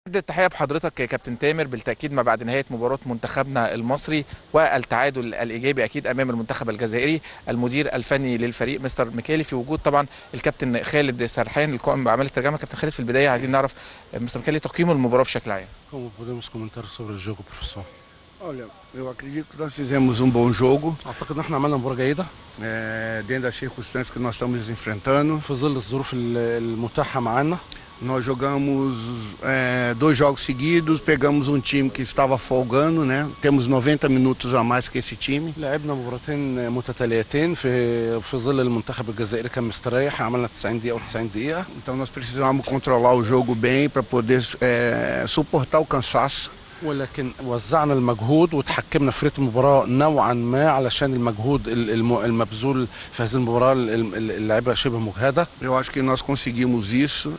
التحية بحضرتك يا كابتن تامر بالتأكيد ما بعد نهاية مباراة منتخبنا المصري والتعادل الإيجابي أكيد أمام المنتخب الجزائري المدير الفني للفريق مستر ميكالي في وجود طبعا الكابتن خالد سرحان القائم بأعمال الترجمة كابتن خالد في البداية عايزين نعرف مستر ميكالي تقييم المباراة بشكل عام Como podemos comentar sobre o jogo, professor? Olha, eu acredito que nós fizemos um bom jogo, اعتقد ان احنا عملنا مباراه جيده é, dentro das circunstâncias que nós estamos enfrentando. في ظل الظروف ال- المتاحه معانا Nós jogamos é, dois jogos seguidos, pegamos um time que estava folgando, né? Temos 90 minutos a mais que esse time. لعبنا مباراتين متتاليتين في في ظل المنتخب الجزائري كان مستريح عملنا 90 دقيقه و90 دقيقه Então nós precisamos controlar o jogo bem para poder é, suportar o cansaço. ولكن وزعنا المجهود وتحكمنا في رتم المباراه نوعا ما علشان المجهود ال- الم- المبذول في هذه المباراه ال- ال- اللعيبه شبه مجهده Eu acho que nós conseguimos isso.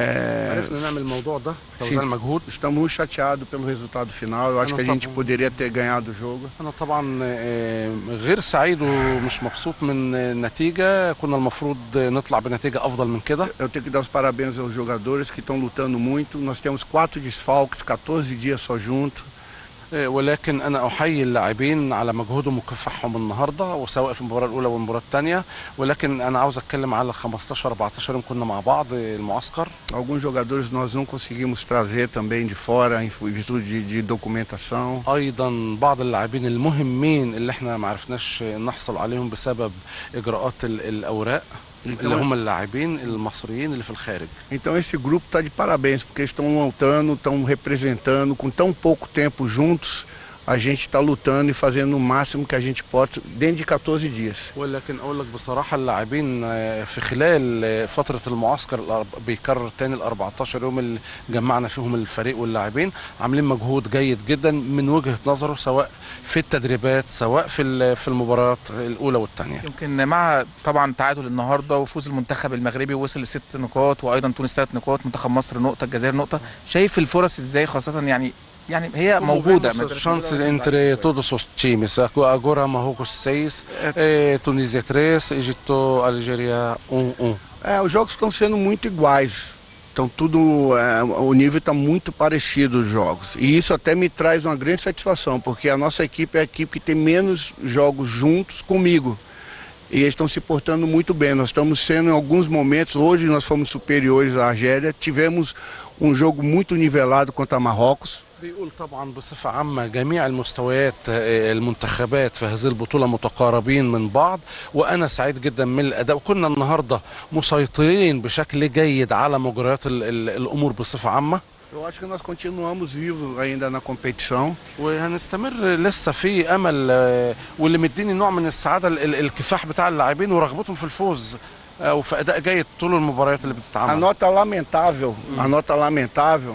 é, عرفنا نعمل الموضوع ده sim, توزيع المجهود Estamos muito chateados pelo resultado final. Eu acho não que a tá gente bom. poderia ter ganhado o jogo. انا طبعا آه، غير سعيد ومش مبسوط من النتيجه كنا المفروض نطلع بنتيجه افضل من كده Eu tenho que dar os parabéns aos jogadores que estão lutando muito. Nós temos quatro desfalques, 14 dias só junto. آه، ولكن انا احيي اللاعبين على مجهودهم وكفاحهم النهارده وسواء في المباراه الاولى والمباراه الثانيه ولكن انا عاوز اتكلم على 15 14 يوم كنا مع بعض آه، المعسكر Alguns jogadores nós não conseguimos trazer também de fora em virtude de, de documentação. ايضا بعض اللاعبين المهمين اللي احنا ما عرفناش نحصل عليهم بسبب اجراءات ال- الاوراق اللي هم اللاعبين المصريين اللي في الخارج Então esse grupo está de parabéns, porque estão lutando, estão representando, com tão pouco tempo juntos, a gente está lutando e fazendo o máximo que a gente pode dentro de 14 dias. ولكن اقول لك بصراحه اللاعبين آه، في خلال آه، فتره المعسكر الأرب- بيكرر تاني ال 14 يوم اللي جمعنا فيهم الفريق واللاعبين عاملين مجهود جيد جدا من وجهه نظره سواء في التدريبات سواء في ال- في المباريات الاولى والثانيه يمكن مع طبعا تعادل النهارده وفوز المنتخب المغربي وصل لست نقاط وايضا تونس ثلاث نقاط منتخب مصر نقطه الجزائر نقطه شايف الفرص ازاي خاصه يعني يعني هي موجوده ما chance entre todos os times agora Marrocos 6 eh, Tunísia 3 Egito Algéria 1 1 É, os jogos estão sendo muito iguais. Então tudo, é, o nível está muito parecido os jogos. E isso até me traz uma grande satisfação, porque a nossa equipe é a equipe que tem menos jogos juntos comigo. E eles estão se portando muito bem. Nós estamos sendo em alguns momentos, hoje nós fomos superiores à Argélia, tivemos um jogo muito nivelado contra Marrocos. بيقول طبعا بصفة عامة جميع المستويات آه، المنتخبات في هذه البطولة متقاربين من بعض وأنا سعيد جدا من الأداء وكنا النهاردة مسيطرين بشكل جيد على مجريات ال- ال- الأمور بصفة عامة Eu acho que nós continuamos vivos ainda na competição. وهنستمر لسه في أمل آه، واللي مديني نوع من السعادة ال- ال- الكفاح بتاع اللاعبين ورغبتهم في الفوز آه، وفي أداء جيد طول المباريات اللي A بتتعمل nota lamentável, a nota lamentável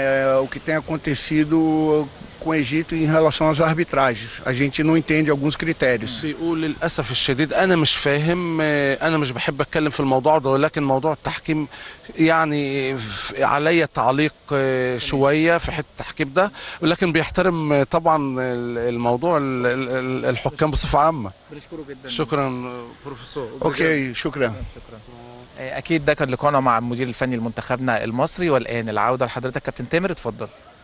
é o que tem acontecido com o Egito em relação às arbitragens. A gente não entende alguns critérios. بيقول للاسف الشديد انا مش فاهم آه، انا مش بحب اتكلم في الموضوع ده ولكن موضوع التحكيم يعني ف- عليا تعليق آه، شويه في حته التحكيم ده ولكن بيحترم آه، طبعا ال- الموضوع ال- ال- الحكام بصفه عامه بنشكره جدا شكرا بروفيسور Ok, شكرا. اكيد ده كان لقاءنا مع المدير الفني لمنتخبنا المصري والان العوده لحضرتك كابتن تامر اتفضل